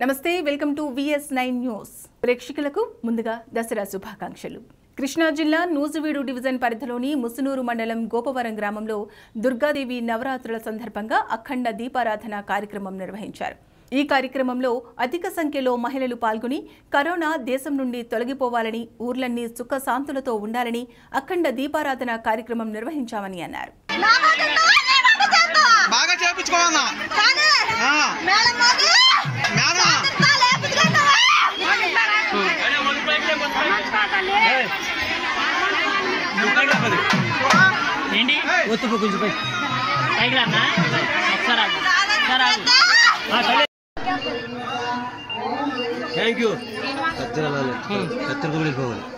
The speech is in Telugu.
నమస్తే welcome to VS nine news ప్రేక్షకులకు ముందుగా దసరా శుభాకాంక్షలు కృష్ణా జిల్లా నూజువీడు డివిజన్ పరిధిలోని ముసునూరు మండలం గోపవరం గ్రామంలో దుర్గాదేవి నవరాత్రుల సందర్భంగా అఖండ దీపారాధన కార్యక్రమం నిర్వహించారు ఈ కార్యక్రమంలో అధిక సంఖ్యలో మహిళలు పాల్గొని కరోనా దేశం నుండి తొలగిపోవాలని ఊర్లన్నీ సుఖశాంతులతో ఉండాలని అఖండ దీపారాధన కార్యక్రమం నిర్వహించామని అన్నారు బాగా చేపించుకోవాలన్నా ఆ. మేడం ఏంటి ఒత్తుపు కొంచెం పై పైకి రానా ఒకసారి ఆగు. ఒకసారి ఆగు. థ్యాంక్ యూ కత్తెర కత్తెర కూడా వెళ్ళిపోవాలి